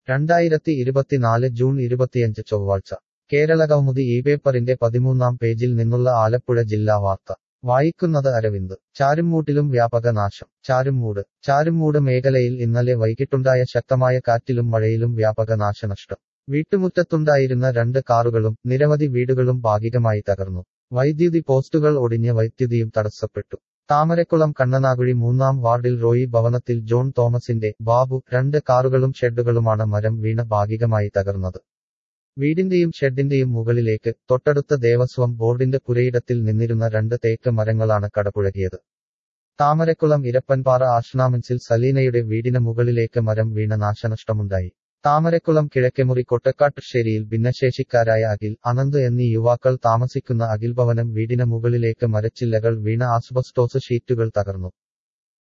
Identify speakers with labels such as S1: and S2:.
S1: രണ്ടായിരത്തി ഇരുപത്തിനാല് ജൂൺ ഇരുപത്തിയഞ്ച് ചൊവ്വാഴ്ച കേരള കൗമുദി ഈ പേപ്പറിന്റെ പതിമൂന്നാം പേജിൽ നിന്നുള്ള ആലപ്പുഴ ജില്ലാ വാർത്ത വായിക്കുന്നത് അരവിന്ദ് ചാരുമൂട്ടിലും വ്യാപക നാശം ചാരുമൂട് ചാരുമൂട് മേഖലയിൽ ഇന്നലെ വൈകിട്ടുണ്ടായ ശക്തമായ കാറ്റിലും മഴയിലും വ്യാപക നാശനഷ്ടം വീട്ടുമുറ്റത്തുണ്ടായിരുന്ന രണ്ട് കാറുകളും നിരവധി വീടുകളും ഭാഗികമായി തകർന്നു വൈദ്യുതി പോസ്റ്റുകൾ ഒടിഞ്ഞ് വൈദ്യുതിയും തടസ്സപ്പെട്ടു താമരക്കുളം കണ്ണനാകുഴി മൂന്നാം വാർഡിൽ റോയി ഭവനത്തിൽ ജോൺ തോമസിന്റെ ബാബു രണ്ട് കാറുകളും ഷെഡുകളുമാണ് മരം വീണ് ഭാഗികമായി തകർന്നത് വീടിന്റെയും ഷെഡിന്റെയും മുകളിലേക്ക് തൊട്ടടുത്ത ദേവസ്വം ബോർഡിന്റെ പുരയിടത്തിൽ നിന്നിരുന്ന രണ്ട് തേക്ക് മരങ്ങളാണ് കടപുഴകിയത് താമരക്കുളം ഇരപ്പൻപാറ ആഷ്നാമൻസിൽ സലീനയുടെ വീടിന് മുകളിലേക്ക് മരം വീണ നാശനഷ്ടമുണ്ടായി താമരക്കുളം കിഴക്കെമുറി കൊട്ടക്കാട്ടുശ്ശേരിയിൽ ഭിന്നശേഷിക്കാരായ അഖിൽ അനന്ത് എന്നീ യുവാക്കൾ താമസിക്കുന്ന അഖിൽ ഭവനം വീടിന് മുകളിലേക്ക് മരച്ചില്ലകൾ വീണ ആസ്ബസ്റ്റോസ് ഷീറ്റുകൾ തകർന്നു